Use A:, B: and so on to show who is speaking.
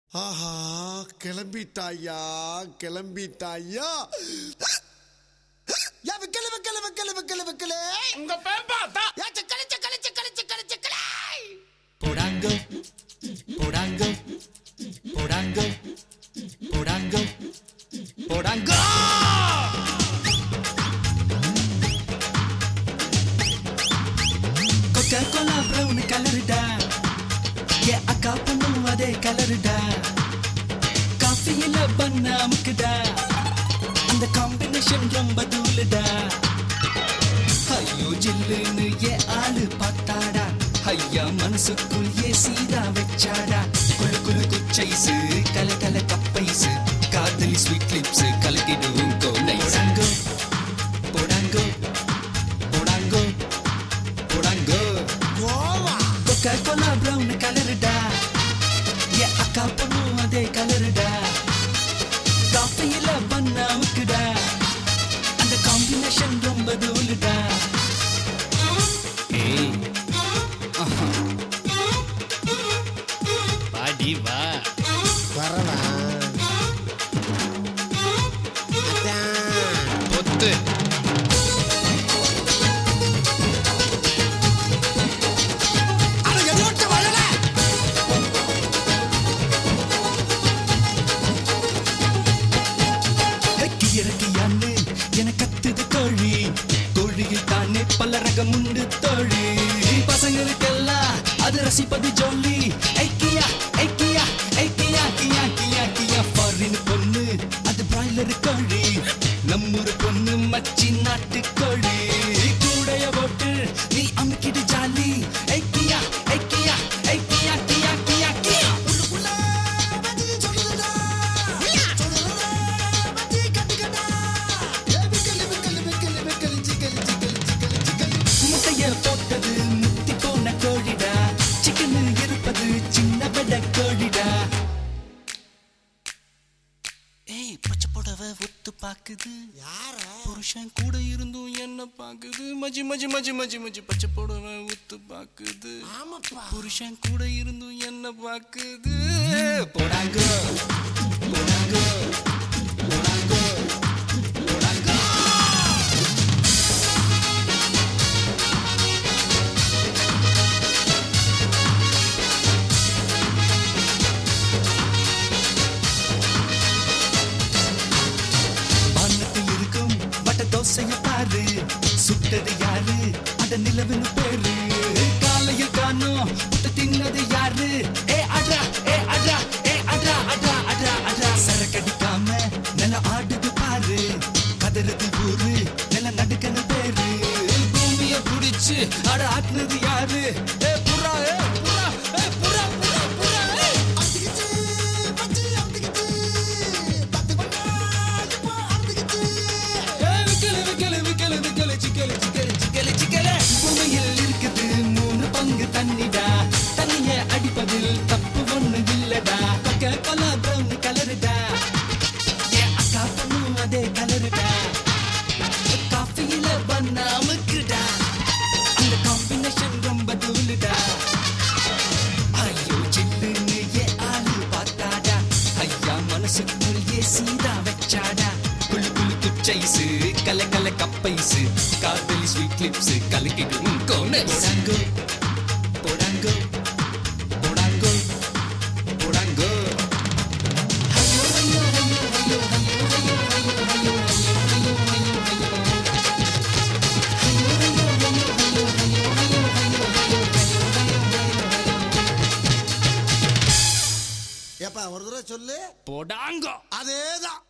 A: ஆஹா கிளம்பிட்டாயா கிளம்பிட்டாயா யா விக்கல விக்கல விக்கல விக்கல விக்கல
B: உங்க பேம்பாத்தா
A: யா சக்கல சக்கல சக்கல சக்கல சக்கல
C: Porango, porango, porango, porango, porango. Coca Cola brown கலருடா ஏ அக்கா பொண்ணும் அதே கலருடா காஃபியில பண்ண அமுக்குடா அந்த காம்பினேஷன் ரொம்ப தூளுடா ஐயோ ஜில்லுன்னு ஏ ஆளு பார்த்தாடா ஐயா மனசுக்குள் ஏ சீதா வச்சாடா குளு குளு குச்சைசு கல கல கப்பைசு காதலி ஸ்வீட் லிப்ஸ் கலக்கிடுவோம் கோனைசு போடாங்கோ போடாங்கோ போடாங்கோ
A: கோவா
C: கொக்கா கோலா ப்ரௌன் கலருடா ஏ அக்கா பொண்ணும் அதே கலருடா காஃபியில பண்ண அமுக்குடா அந்த காம்பினேஷன் ரொம்ப தூளுடா ஏய் ஆஹா. வாடி வா
A: வரவா அதான்
C: பொத்து
A: அட எதோட்ட வரல
C: இறக்கியான்னு என கத்துது கோழி கோழியில் தானே பல ரகம் உண்டு தோழி பசங்களுக்கெல்லாம் அது ரசிப்பது ஜோலி ஐக்கியா ஐக்கியா ஐக்கியா கியா கியா கியா ஃபாரின் பொண்ணு அது பிராய்லர் கோழி நம்மூர் பொண்ணு மச்சி நாட்டு கோழி கூடைய போட்டு நீ அமுக்கிடு ஜாலி ஐக்கியா ஐக்கியா ஐக்கியா கியா கியா கியா
A: உள்ளுக்குள்ள மதி சொல்லுடா சொல்லுடா மதி கட்டுக்கடா ஏ விக்கல விக்கல விக்கல விக்கல சிக்கல சிக்கல சிக்கல சிக்கல
C: முட்டைய போட்டது முத்தி போன கோழிடா சிக்கன் இருப்பது சின்ன பெட கோழிடா ஏய் பச்சை புடவை ஒத்து பாக்குது
A: யார
C: புருஷன் கூட இருந்தும் என்ன பாக்குது மஜி மஜி மஜி மஜி மஜி பச்சை புடவை ஒத்து பாக்குது
A: ஆமாப்பா
C: புருஷன் கூட இருந்தும் என்ன பாக்குது போடாங்க போடாங்க போடாங்க போடாங்க வானத்தில் இருக்கும் வட்ட தோசைய பாரு சுட்டது யாரு அட நிலவுன்னு பேரு காலையில் காணோம் புட்ட தின்னது யாரு ஏ அட்ரா ஏ அட்ரா ஏ அட்ரா அட்ரா அட்ரா அட்ரா சரக்கடிக்காம நில ஆடுது பாரு கதறுது ஊரு நில நடுக்கன பேரு பூமிய புடிச்சு அட ஆட்டுனது யாரு ஏ புறா ஏ புறா ஏ புறா புறா புறா ஏ
A: அடிக்கிச்சு பச்சி அடிக்கிச்சு பத்து பண்ணா இப்போ அடிக்கிச்சு
C: விக்கலு, விக்கலு, விக்கலு, விக்கலு, சிக்கலு, சிக்கலு, சிக்கலு, சிக்கலு. பூமியில் இருக்குது மூணு பங்கு தண்ணிடா தண்ணிய அடிப்பதில் தப்பு ஒண்ணு இல்லடா கொக்க கொலா பிரவுன் கலருடா என் அக்கா பொண்ணும் அதே கலருடா காஃபியில பண்ணாமுக்குடா அந்த காம்பினேஷன் ரொம்ப தூளுடா ஐயோ ஜில்லுன்னு ஏ ஆளு பார்த்தாடா ஐயா மனசுக்குள் ஏ சீதா வச்சாடா குளு குளு குச்சைசு கல கல கப்பைசு காதலி ஸ்வீட் லிப்ஸ் கலக்கிடும் கோனஸ் போடாங்கோ போடாங்கோ போடாங்கோ போடாங்கோ ஐயோ ஐயோ ஐயோ ஐயோ ஐயோ ஐயோ ஐயோ ஐயோ ஐயோ
A: ஏப்பா ஒரு தடவை சொல்லு
C: போடாங்கோ
A: அதேதான்